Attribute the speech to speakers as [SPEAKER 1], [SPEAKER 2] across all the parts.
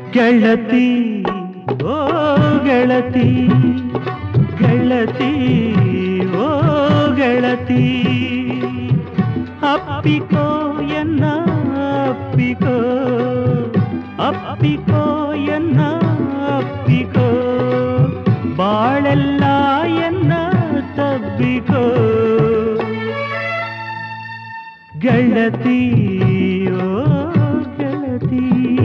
[SPEAKER 1] ಗೆಳತಿ ಓ ಗೆಳತಿ ಗೆಳತಿ ಓ ಗೆಳತಿ ಅಪ್ಪಿಕೋ ಎನ್ನ ಅಪ್ಪಿಕೋ ಅಪ್ಪಿಕೋ ಎನ್ನ ಅಪ್ಪಿಕೋ ಬಾಳೆಲ್ಲ ಎನ್ನ ತಬ್ಬಿಕೋ ಗೆಳತಿ ಓ ಗೆಳತಿ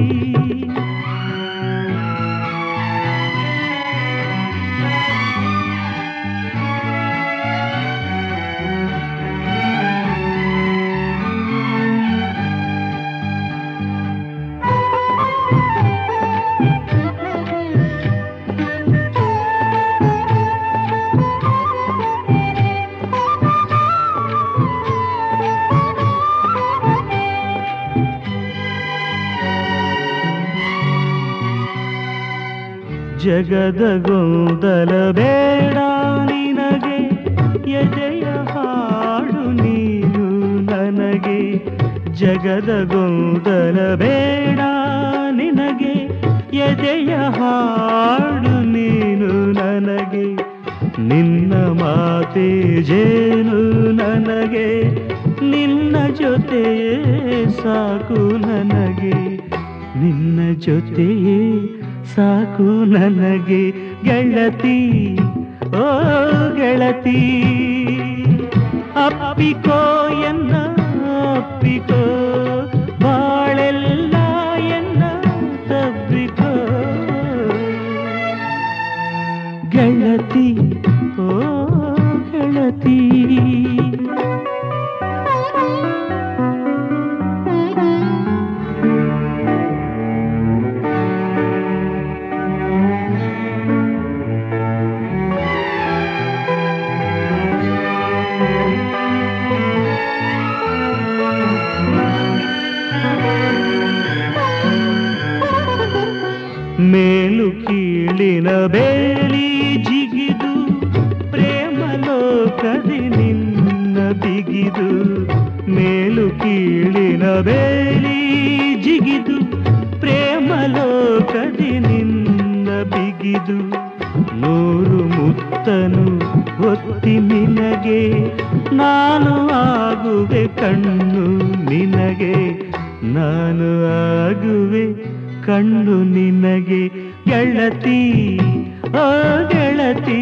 [SPEAKER 1] ಜಗದ ಗೊಂದಲ ಬೇಡ ನಿನಗೆ ಎದೆಯ ಹಾಡು ನೀನು ನನಗೆ ಜಗದ ಗೊಂದಲ ಬೇಡ ನಿನಗೆ ಎದೆಯ ಹಾಡು ನೀನು ನನಗೆ ನಿನ್ನ ಮಾತೆ ಜೇನು ನನಗೆ ನಿನ್ನ ಜೊತೆಯೇ ಸಾಕು ನನಗೆ ನಿನ್ನ ಜೊತೆಯೇ ಸಾಕು ನನಗೆ ಗೆಳತಿ ಓ ಗೆಳತಿ ಅಪ್ಪಿಕೋ ಎನ್ನ ಅಪ್ಪಿಕೋ ಬಾಳೆಲ್ಲ ಎನ್ನ ತಬ್ಬಿಕೋ ಗೆಳತಿ ಓ ಗೆಳತಿ ಮೇಲು ಕೀಳಿನ ಬೇಲಿ ಜಿಗಿದು ಪ್ರೇಮ ಲೋಕದಿ ನಿನ್ನ ಬಿಗಿದು ಮೇಲು ಕೀಳಿನ ಬೇಲಿ ಜಿಗಿದು ಪ್ರೇಮ ಲೋಕದಿ ನಿನ್ನ ಬಿಗಿದು ನೂರು ಮುತ್ತನು ಒತ್ತಿ ನಿನಗೆ ನಾನು ಆಗುವೆ ಕಣ್ಣು ನಿನಗೆ ನಾನು ಆಗುವೆ ಕಣ್ಣು ನಿನಗೆ ಗೆಳತಿ ಓ ಗೆಳತಿ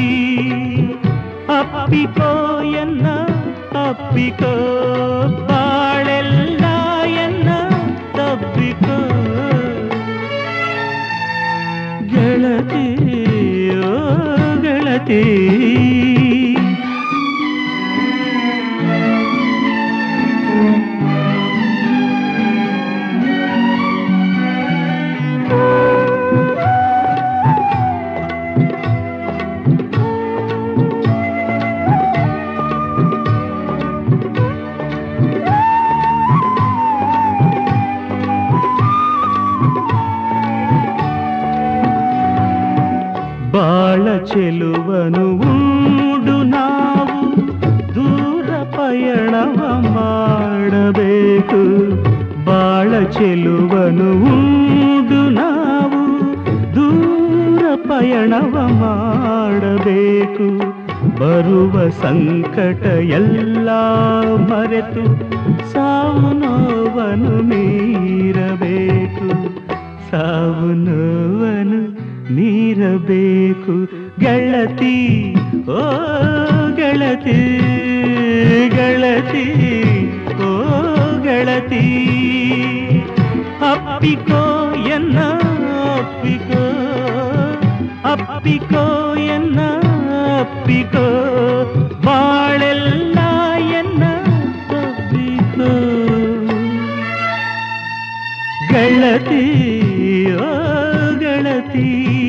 [SPEAKER 1] ಅಪ್ಪಿಕೋ ಎನ್ನ ಅಪ್ಪಿಕೋ ಬಾಳೆಲ್ಲ ಎನ್ನ ತಪ್ಪಿಕೋ ಗೆಳತಿ ಓ ಗೆಳತಿ ಬಾಳ ಚೆಲುವನು ಉಂಡು ನಾವು ದೂರ ಪಯಣವ ಮಾಡಬೇಕು ಬಾಳ ಚೆಲುವನು ಉಂಡು ನಾವು ದೂರ ಪಯಣವ ಮಾಡಬೇಕು ಬರುವ ಸಂಕಟ ಎಲ್ಲ ಮರೆತು ಸಾವು ನೋವನ್ನು ಮೀರಬೇಕು ಸಾವು ನೋವನ್ನು ಮೀರಬೇಕು ಗೆಳತಿ ಓ ಗೆಳತಿ ಗೆಳತಿ ಓ ಗೆಳತಿ ಅಪ್ಪಿಕೋ ಎನ್ನ ಅಪ್ಪಿಕೋ ಅಪ್ಪಿಕೋ ಎನ್ನ ಅಪ್ಪಿಕೋ ಬಾಳೆಲ್ಲ ಎನ್ನ ತಪ್ಪಿಕೋ ಗೆಳತಿ ಓ ಗೆಳತಿ